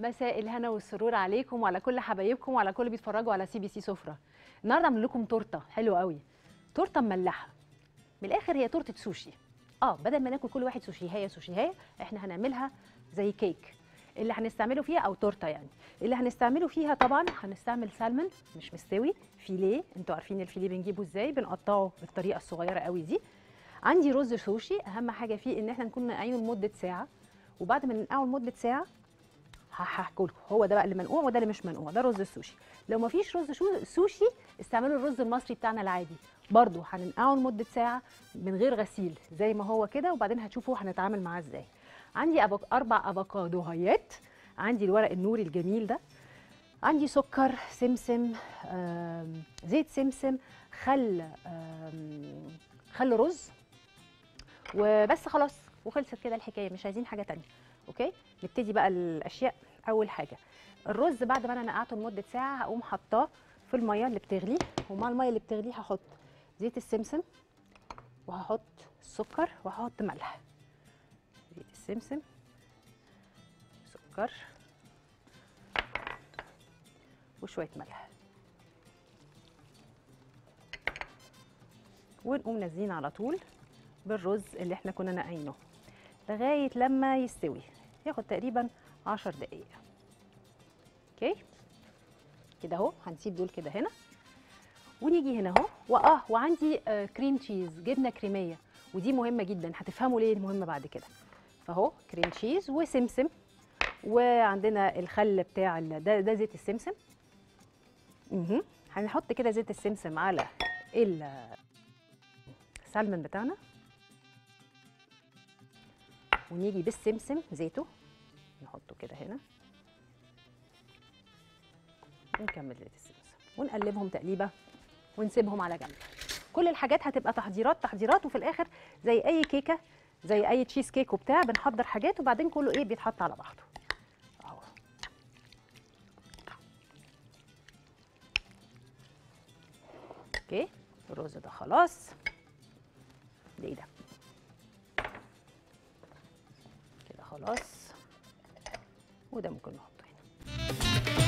مساء الهنا والسرور عليكم وعلى كل حبايبكم وعلى كل اللي بيتفرجوا على سي بي سي سفره النهارده عامل لكم تورته حلوه قوي تورته مملحه من الاخر هي تورته سوشي اه بدل ما ناكل كل واحد سوشي هي سوشي هي احنا هنعملها زي كيك اللي هنستعمله فيها او تورته يعني اللي هنستعمله فيها طبعا هنستعمل سالمون مش مستوي فيليه انتوا عارفين الفيليه بنجيبه ازاي بنقطعه بالطريقه الصغيره قوي دي عندي رز سوشي اهم حاجه فيه ان احنا نكون نقعيه لمده ساعه وبعد ما ننقعه لمده ساعه هحكوا لكم هو ده بقى اللي منقوع وده اللي مش منقوع ده رز السوشي لو ما فيش رز شو سوشي استعملوا الرز المصري بتاعنا العادي برضو هننقعه لمده ساعه من غير غسيل زي ما هو كده وبعدين هتشوفوا هنتعامل معاه ازاي عندي أبوك اربع افوكادوهات عندي الورق النوري الجميل ده عندي سكر سمسم آم، زيت سمسم خل آم، خل رز وبس خلاص وخلصت كده الحكايه مش عايزين حاجه تانية اوكي نبتدي بقى الاشياء اول حاجه الرز بعد ما انا نقعته لمده ساعه هقوم حطاه في الميه اللي بتغلي ومع الميه اللي بتغلي هحط زيت السمسم وهحط السكر وهحط ملح زيت السمسم سكر وشويه ملح ونقوم نازلين على طول بالرز اللي احنا كنا نقعينه لغايه لما يستوي ياخد تقريبا 10 دقايق اوكي كده اهو هنسيب دول كده هنا ونيجي هنا اهو واه وعندي آه كريم تشيز جبنه كريميه ودي مهمه جدا هتفهموا ليه مهمه بعد كده فاهو كريم تشيز وسمسم وعندنا الخل بتاع ال- ده ده زيت السمسم اها هنحط كده زيت السمسم على ال- السلمون بتاعنا ونيجي بالسمسم زيته نحطه كده هنا ونكمل زيت السمسم ونقلبهم تقليبه ونسيبهم على جنب كل الحاجات هتبقى تحضيرات تحضيرات وفي الاخر زي اي كيكه زي اي تشيز كيك وبتاع بنحضر حاجات وبعدين كله ايه بيتحط على بعضه اهو اوكي الرز ده خلاص ده ايه ده كده خلاص وده ممكن نحطه هنا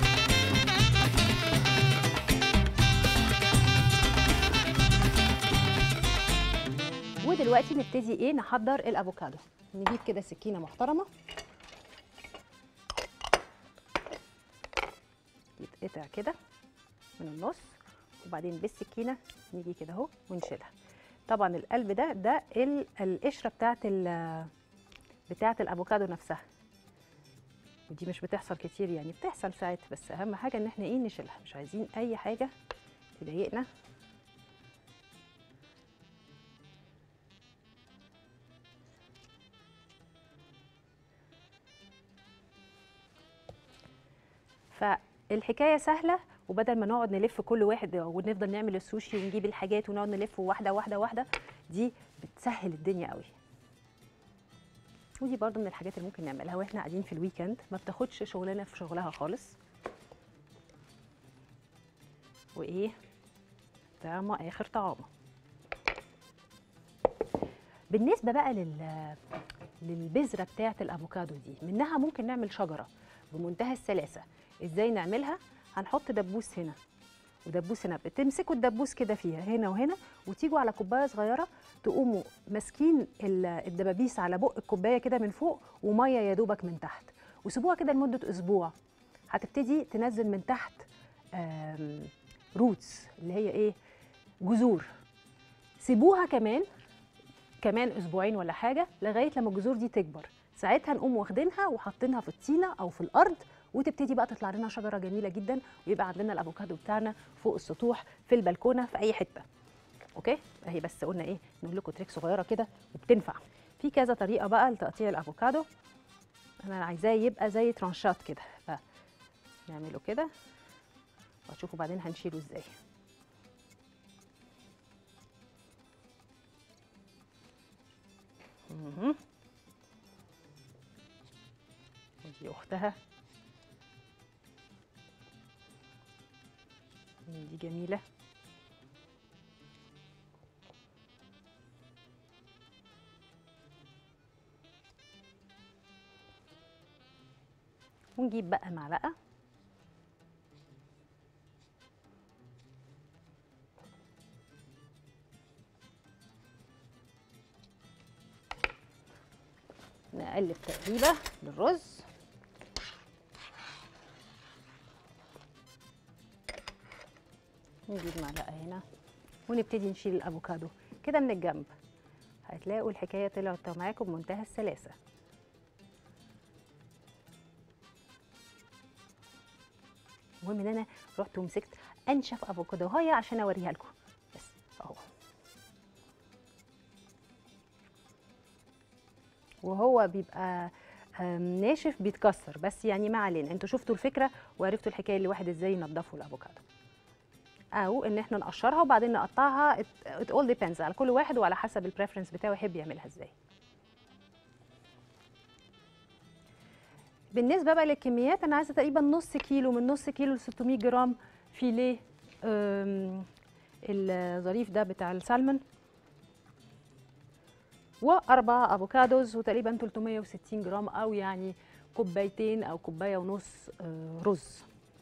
ودلوقتي نبتدي ايه نحضر الافوكادو نجيب كده سكينه محترمه يتقطع كده من النص وبعدين بالسكينه نيجي كده اهو ونشيلها طبعا القلب ده ده ال- القشره بتاعت ال- بتاعت الافوكادو نفسها ودي مش بتحصل كتير يعني بتحصل ساعات بس اهم حاجه ان احنا ايه نشيلها مش عايزين اي حاجه تضايقنا فالحكايه سهله وبدل ما نقعد نلف كل واحد ونفضل نعمل السوشي ونجيب الحاجات ونقعد نلف واحده واحده واحده دي بتسهل الدنيا قوي ودي برضو من الحاجات اللي ممكن نعملها واحنا قاعدين في الويكند ما بتاخدش شغلنا في شغلها خالص وايه طعمه اخر طعامه بالنسبه بقى لل للبذره بتاعه الافوكادو دي منها ممكن نعمل شجره بمنتهى السلاسه ازاي نعملها هنحط دبوس هنا ودبوس هنا بتمسكوا الدبوس كده فيها هنا وهنا وتيجوا على كوبايه صغيره تقوموا ماسكين ال- الدبابيس على بق الكوبايه كده من فوق وميه يا دوبك من تحت وسيبوها كده لمده اسبوع هتبتدي تنزل من تحت روتس اللي هي ايه جذور سيبوها كمان كمان اسبوعين ولا حاجه لغايه لما الجذور دي تكبر ساعتها نقوم واخدينها وحاطينها في الطينه او في الارض وتبتدي بقى تطلع لنا شجره جميله جدا ويبقى عندنا الافوكادو بتاعنا فوق السطوح في البلكونه في اي حته اوكي اهي بس قلنا ايه نقول لكم تريك صغيره كده وبتنفع في كذا طريقه بقى لتقطيع الافوكادو انا عايزاه يبقى زي ترانشات كده نعمله كده وهتشوفوا بعدين هنشيله ازاي مهم. ودي اختها دي جميله ونجيب بقى معلقه نقلب تقليبه للرز نجيب معلقه هنا ونبتدي نشيل الافوكادو كده من الجنب هتلاقوا الحكايه طلعت معاكم بمنتهى السلاسه المهم ان انا رحت ومسكت انشف افوكادو هاي عشان اوريها لكم بس اهو وهو بيبقى آم، ناشف بيتكسر بس يعني ما علينا انتوا شفتوا الفكره وعرفتوا الحكايه اللي واحد ازاي ينضفوا الافوكادو او ان احنا نقشرها وبعدين نقطعها it all depends على كل واحد وعلى حسب البريفرنس بتاعه يحب يعملها ازاي بالنسبه بقى للكميات انا عايزه تقريبا نص كيلو من نص كيلو ل 600 جرام فيليه آم، الظريف ده بتاع السلمون واربع افوكادوز وتقريبا 360 جرام او يعني كوبايتين او كوبايه ونص آه، رز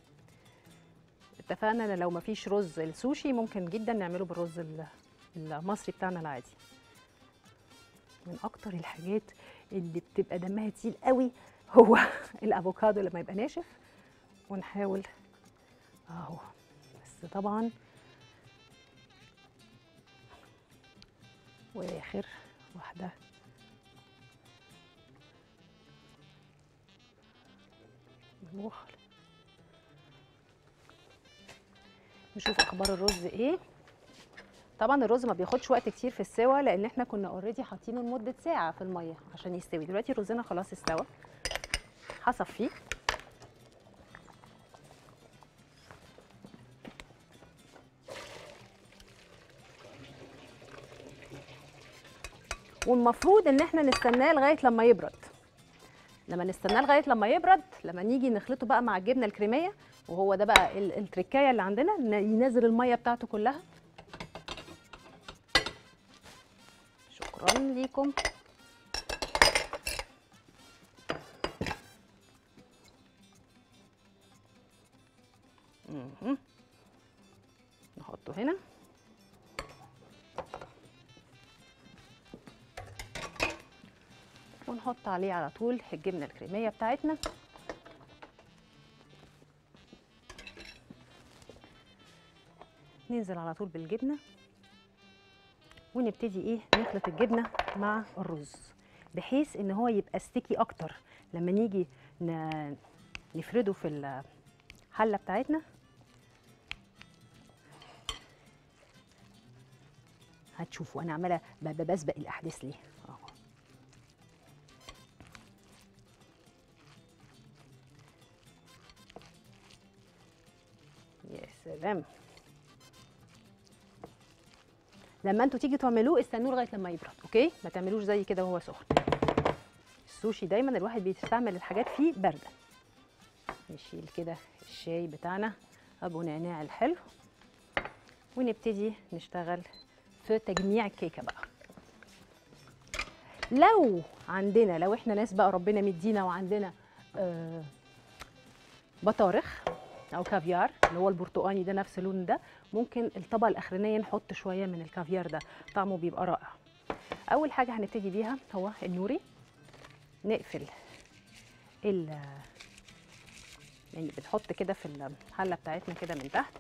اتفقنا ان لو مفيش رز السوشي ممكن جدا نعمله بالرز ال- المصري بتاعنا العادي من اكتر الحاجات اللي بتبقى دمها تقيل قوي هو الافوكادو لما يبقى ناشف ونحاول اهو بس طبعا واخر واحده نروح نشوف اخبار الرز ايه طبعا الرز ما بياخدش وقت كتير في السوا لان احنا كنا اوريدي حاطينه لمده ساعه في الميه عشان يستوي دلوقتي رزنا خلاص استوى هصفيه والمفروض ان احنا نستناه لغايه لما يبرد لما نستناه لغايه لما يبرد لما نيجي نخلطه بقى مع الجبنه الكريميه وهو ده بقى ال- التركايه اللي عندنا ن- ينزل الميه بتاعته كلها شكرا ليكم مهم. نحطه هنا ونحط عليه على طول الجبنه الكريميه بتاعتنا ننزل على طول بالجبنه ونبتدي ايه نخلط الجبنه مع الرز بحيث ان هو يبقى ستيكي اكتر لما نيجي ن- نفرده في الحله بتاعتنا هتشوفوا انا عماله ب- ب- بسبق الاحداث ليه اهو يا سلام لما انتوا تيجي تعملوه استنوه لغايه لما يبرد اوكي ما تعملوش زي كده وهو سخن السوشي دايما الواحد بيستعمل الحاجات فيه بارده نشيل كده الشاي بتاعنا ابو نعناع الحلو ونبتدي نشتغل في تجميع الكيكه بقى لو عندنا لو احنا ناس بقى ربنا مدينا وعندنا آه بطارخ او كافيار اللي هو البرتقاني ده نفس اللون ده ممكن الطبقه الاخرانيه نحط شويه من الكافيار ده طعمه بيبقى رائع اول حاجه هنبتدي بيها هو النوري نقفل ال يعني بنحط كده في الحله بتاعتنا كده من تحت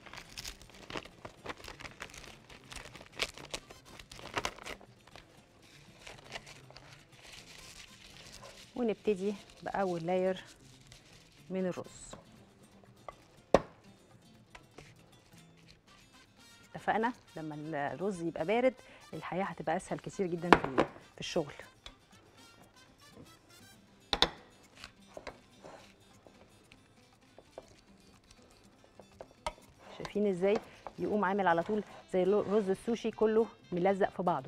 ونبتدي باول لاير من الرز اتفقنا لما الرز يبقى بارد الحياه هتبقى اسهل كتير جدا في ال- في الشغل شايفين ازاي يقوم عامل على طول زي لو- رز السوشي كله ملزق في بعضه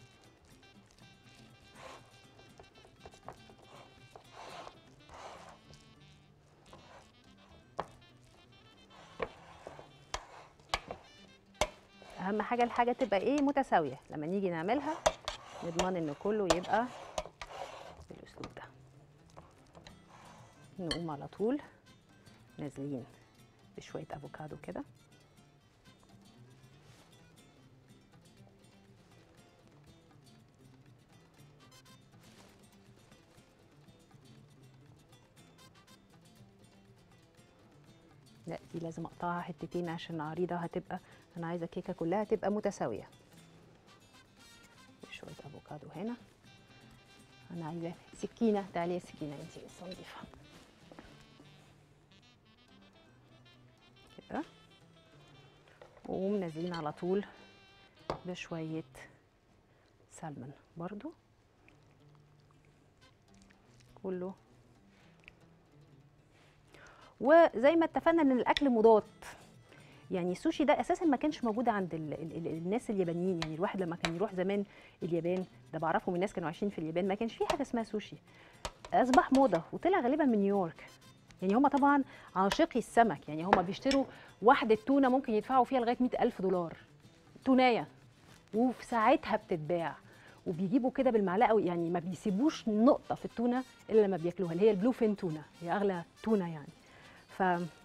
اهم حاجه الحاجه تبقى ايه متساويه لما نيجي نعملها نضمن ان كله يبقى بالاسلوب ده نقوم على طول نازلين بشويه افوكادو كده لا دي لازم اقطعها حتتين عشان عريضه هتبقى انا عايزه الكيكه كلها تبقى متساويه شويه افوكادو هنا انا عايزه سكينه تعالي يا سكينه انت لسه نضيفه كده وقوم نازلين على طول بشويه سلمون برضو كله وزي ما اتفقنا ان الاكل مضاد يعني السوشي ده اساسا ما كانش موجود عند ال ال ال الناس اليابانيين يعني الواحد لما كان يروح زمان اليابان ده بعرفهم الناس كانوا عايشين في اليابان ما كانش في حاجه اسمها سوشي اصبح موضه وطلع غالبا من نيويورك يعني هم طبعا عاشقي السمك يعني هم بيشتروا واحده تونه ممكن يدفعوا فيها لغايه 100000 دولار تونايه وفي ساعتها بتتباع وبيجيبوا كده بالمعلقه يعني ما بيسيبوش نقطه في التونه الا لما بياكلوها اللي هي البلو فين تونه هي اغلى تونه يعني ف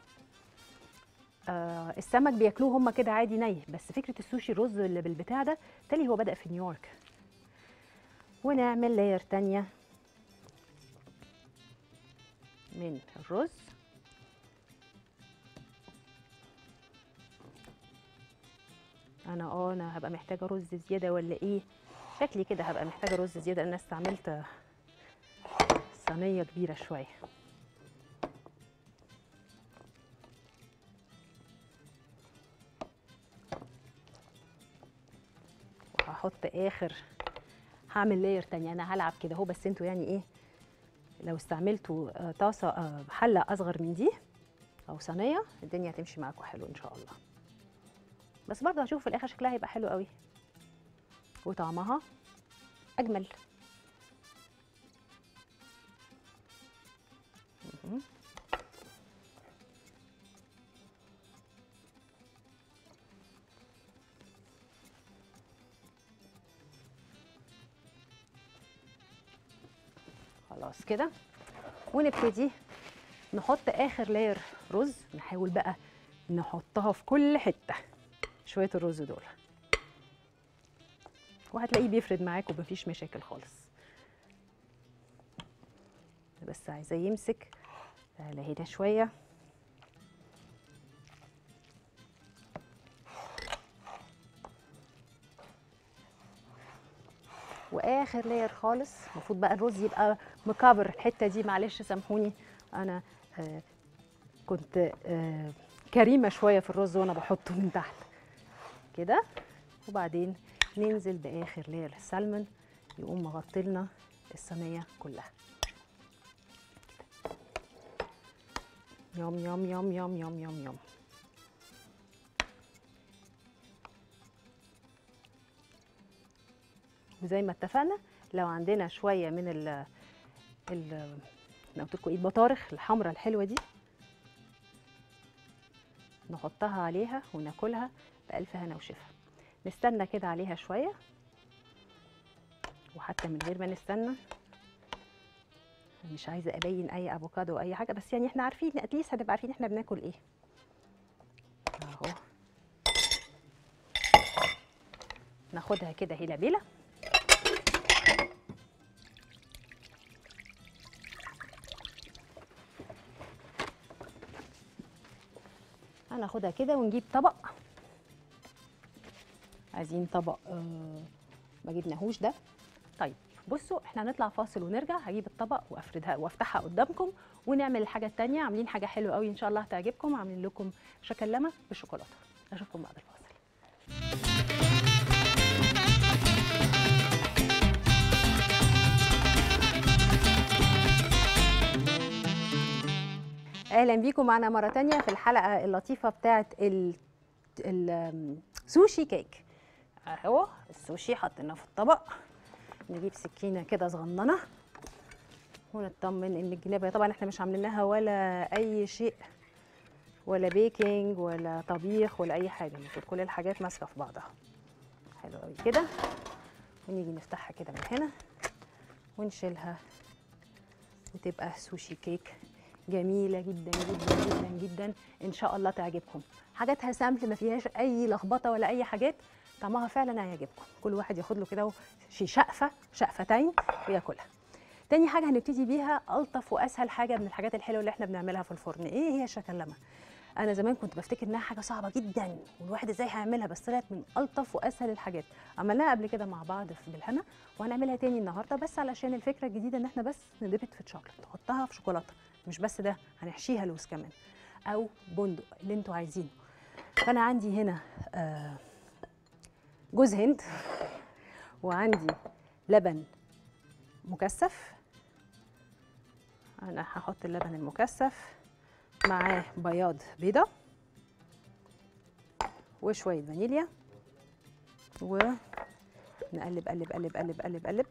آه السمك بياكلوه هم كده عادي ني بس فكره السوشي الرز اللي بالبتاع ده تالي هو بدا في نيويورك ونعمل لاير تانية من الرز انا اه انا هبقى محتاجه رز زياده ولا ايه شكلي كده هبقى محتاجه رز زياده لان انا استعملت صينيه كبيره شويه وهحط اخر هعمل لاير تانية انا هلعب كده اهو بس انتوا يعني ايه لو استعملتوا آه، طاسه آه، حله اصغر من دي او صينيه الدنيا هتمشي معاكم حلو ان شاء الله بس برضه هشوف في الاخر شكلها هيبقى حلو قوي وطعمها اجمل مهم. خلاص كده ونبتدي نحط اخر لاير رز نحاول بقى نحطها في كل حته شويه الرز دول وهتلاقيه بيفرد معاك ومفيش مشاكل خالص بس عايزاه يمسك تعالى هنا شويه واخر لاير خالص المفروض بقى الرز يبقى مكابر الحته دي معلش سامحوني انا آه كنت آه كريمه شويه في الرز وانا بحطه من تحت كده وبعدين ننزل باخر لاير السلمون يقوم مغطي لنا الصينيه كلها يوم يوم يوم يوم يوم يوم يوم وزي ما اتفقنا لو عندنا شويه من ال ال انا قلت لكم ايه البطارخ الحمراء الحلوه دي نحطها عليها وناكلها بألف هنا وشفا نستنى كده عليها شويه وحتى من غير ما نستنى مش عايزه ابين اي افوكادو او اي حاجه بس يعني احنا عارفين اتليست هنبقى عارفين احنا بناكل ايه اهو ناخدها كده هيلا بيلا هناخدها كده ونجيب طبق عايزين طبق آه ما جبناهوش ده طيب بصوا احنا هنطلع فاصل ونرجع هجيب الطبق وافردها وافتحها قدامكم ونعمل الحاجه التانية عاملين حاجه حلوه قوي ان شاء الله هتعجبكم عاملين لكم شكلمه بالشوكولاته اشوفكم بعد الفاصل اهلا بيكم معنا مره تانية في الحلقه اللطيفه بتاعه ال- السوشي كيك اهو السوشي حطيناه في الطبق نجيب سكينه كده صغننه ونطمن ان الجنابه طبعا احنا مش عاملينها ولا اي شيء ولا بيكنج ولا طبيخ ولا اي حاجه المفروض كل الحاجات ماسكه في بعضها حلو قوي كده ونيجي نفتحها كده من هنا ونشيلها وتبقى سوشي كيك جميله جدا جدا جدا جدا ان شاء الله تعجبكم حاجاتها سامبل ما فيهاش اي لخبطه ولا اي حاجات طعمها فعلا هيعجبكم كل واحد ياخد له كده شي شقفه شقفتين وياكلها تاني حاجه هنبتدي بيها الطف واسهل حاجه من الحاجات الحلوه اللي احنا بنعملها في الفرن ايه هي الشكلمه انا زمان كنت بفتكر انها حاجه صعبه جدا والواحد ازاي هيعملها بس طلعت من الطف واسهل الحاجات عملناها قبل كده مع بعض في بالهنا وهنعملها تاني النهارده بس علشان الفكره الجديده ان احنا بس ندبت في الشوكولاته نحطها في شوكولاته مش بس ده هنحشيها لوز كمان او بندق اللي انتوا عايزينه فانا عندي هنا آه جوز هند وعندي لبن مكثف انا هحط اللبن المكثف معاه بياض بيضة وشوية فانيليا ونقلب قلب قلب قلب قلب قلب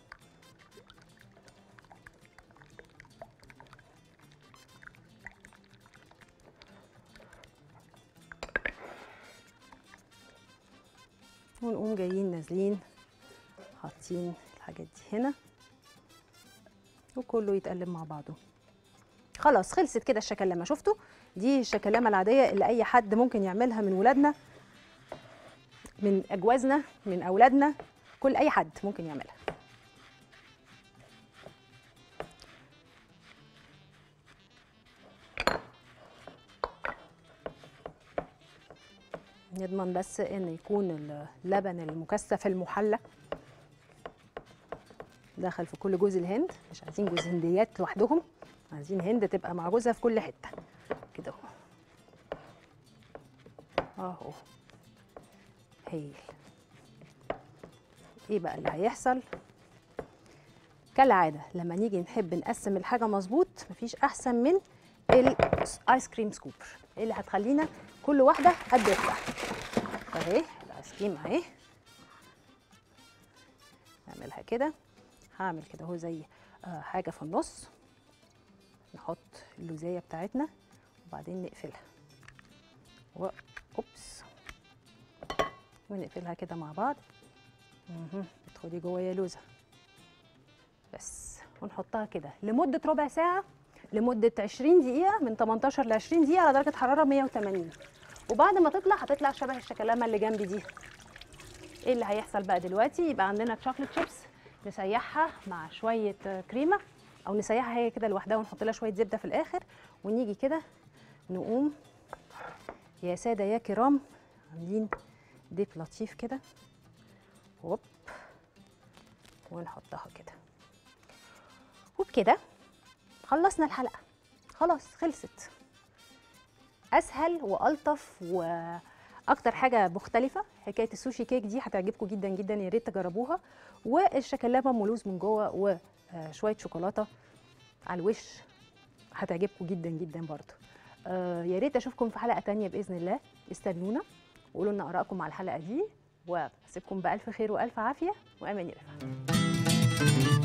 ونقوم جايين نازلين حاطين الحاجات دي هنا وكله يتقلب مع بعضه خلاص خلصت كده الشكلمه شفتوا دي الشكلمه العاديه اللي اي حد ممكن يعملها من ولادنا من اجوازنا من اولادنا كل اي حد ممكن يعملها نضمن بس ان يكون اللبن المكثف المحلى دخل في كل جوز الهند مش عايزين جوز هنديات لوحدهم عايزين هند تبقى مع جوزها في كل حته كده اهو اهو هايل ايه بقى اللي هيحصل كالعاده لما نيجي نحب نقسم الحاجه مظبوط مفيش احسن من الايس كريم سكوب اللي هتخلينا كل واحده قد واحده اهي الايس كريم اهي نعملها كده هعمل كده اهو زي آه حاجه في النص نحط اللوزيه بتاعتنا وبعدين نقفلها و... اوبس ونقفلها كده مع بعض اها ادخلي جوه يا لوزه بس ونحطها كده لمده ربع ساعه لمده 20 دقيقه من 18 ل 20 دقيقه على درجه حراره 180 وبعد ما تطلع هتطلع شبه الشكلامه اللي جنبي دي ايه اللي هيحصل بقى دلوقتي يبقى عندنا شوكليت شيبس نسيحها مع شويه كريمه او نسيحها هي كده لوحدها ونحط لها شويه زبده في الاخر ونيجي كده نقوم يا ساده يا كرام عاملين ديب لطيف كده هوب ونحطها كده وبكده خلصنا الحلقه خلاص خلصت اسهل والطف واكتر حاجه مختلفه حكايه السوشي كيك دي هتعجبكم جدا جدا يا ريت تجربوها والشكلامه ملوز من جوه وشويه شوكولاته على الوش هتعجبكم جدا جدا برضو آه يا ريت اشوفكم في حلقه تانية باذن الله استنونا وقولوا لنا ارائكم على الحلقه دي واسيبكم بالف خير والف عافيه وامان رفعت